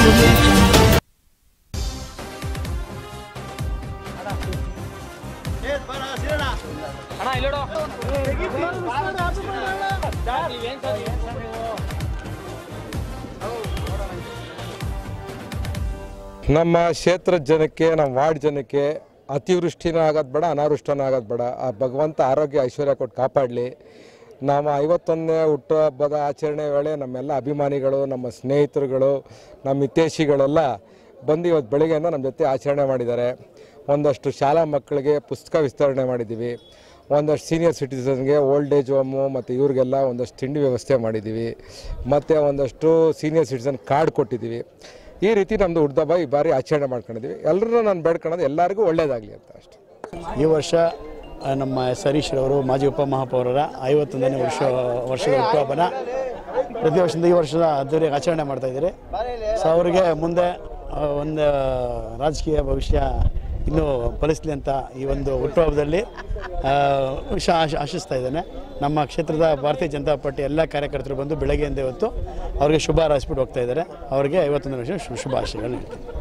audio jungle. ನಮ್ಮ ಕ್ಷೇತ್ರದ ಜನಕ್ಕೆ ನಮ್ಮ ವಾರ್ಡ್ ಜನಕ್ಕೆ ಅತಿವೃಷ್ಟಿನೂ ಆಗೋದು ಬೇಡ ಅನಾವೃಷ್ಟಿನೂ ಆಗೋದು ಬೇಡ ಆ ಭಗವಂತ ಆರೋಗ್ಯ ಐಶ್ವರ್ಯ ಕೊಟ್ಟು ಕಾಪಾಡಲಿ ನಮ್ಮ ಐವತ್ತೊಂದನೇ ಹುಟ್ಟುಹಬ್ಬದ ಆಚರಣೆ ವೇಳೆ ನಮ್ಮೆಲ್ಲ ಅಭಿಮಾನಿಗಳು ನಮ್ಮ ಸ್ನೇಹಿತರುಗಳು ನಮ್ಮ ಹಿತೈಷಿಗಳೆಲ್ಲ ಬಂದು ಇವತ್ತು ಬೆಳಿಗ್ಗೆಯಿಂದ ನಮ್ಮ ಜೊತೆ ಆಚರಣೆ ಮಾಡಿದ್ದಾರೆ ಒಂದಷ್ಟು ಶಾಲಾ ಮಕ್ಕಳಿಗೆ ಪುಸ್ತಕ ವಿಸ್ತರಣೆ ಮಾಡಿದ್ದೀವಿ ಒಂದಷ್ಟು ಸೀನಿಯರ್ ಸಿಟಿಸನ್ಗೆ ಓಲ್ಡ್ ಏಜ್ ಹೋಮು ಮತ್ತು ಇವ್ರಿಗೆಲ್ಲ ಒಂದಷ್ಟು ತಿಂಡಿ ವ್ಯವಸ್ಥೆ ಮಾಡಿದ್ದೀವಿ ಮತ್ತು ಒಂದಷ್ಟು ಸೀನಿಯರ್ ಸಿಟಿಸನ್ ಕಾರ್ಡ್ ಕೊಟ್ಟಿದ್ದೀವಿ ಈ ರೀತಿ ನಮ್ಮದು ಹುಡ್ದಬ್ಬ ಈ ಬಾರಿ ಆಚರಣೆ ಮಾಡ್ಕೊಂಡಿದ್ದೀವಿ ಎಲ್ಲರೂ ನಾನು ಬೇಡ್ಕೊಳ್ಳೋದು ಎಲ್ಲರಿಗೂ ಒಳ್ಳೇದಾಗಲಿ ಅಂತ ಅಷ್ಟೇ ಈ ವರ್ಷ ಆ, ನಮ್ಮ ಎಸ್ ಹರೀಶ್ರವರು ಮಾಜಿ ಉಪಮಹಾಪೌರರ ಐವತ್ತೊಂದನೇ ವರ್ಷ ವರ್ಷದ ಹುಟ್ಟುಹಬ್ಬನ ಪ್ರತಿ ವರ್ಷದಿಂದ ಈ ವರ್ಷದ ಅದ್ದೂರಿಯಾಗಿ ಆಚರಣೆ ಮಾಡ್ತಾ ಇದ್ದಾರೆ ಸೊ ಅವರಿಗೆ ಮುಂದೆ ಆ, ಒಂದು ರಾಜಕೀಯ ಭವಿಷ್ಯ ಇನ್ನೂ ಫಲಿಸಲಿ ಅಂತ ಈ ಒಂದು ಹುಟ್ಟುಹಬ್ಬದಲ್ಲಿ ಆ, ವಿಷ ಆಶ ಆಶಿಸ್ತಾ ಇದ್ದೇನೆ ನಮ್ಮ ಕ್ಷೇತ್ರದ ಭಾರತೀಯ ಜನತಾ ಪಾರ್ಟಿ ಎಲ್ಲ ಕಾರ್ಯಕರ್ತರು ಬಂದು ಬೆಳಗ್ಗೆಯಿಂದ ಇವತ್ತು ಅವರಿಗೆ ಶುಭ ಹಾರೈಸ್ಬಿಟ್ಟು ಹೋಗ್ತಾ ಇದ್ದಾರೆ ಅವರಿಗೆ ಐವತ್ತೊಂದನೇ ವರ್ಷ ಶು- ಶುಭಾಶಯಗಳು ಹೇಳ್ತೀನಿ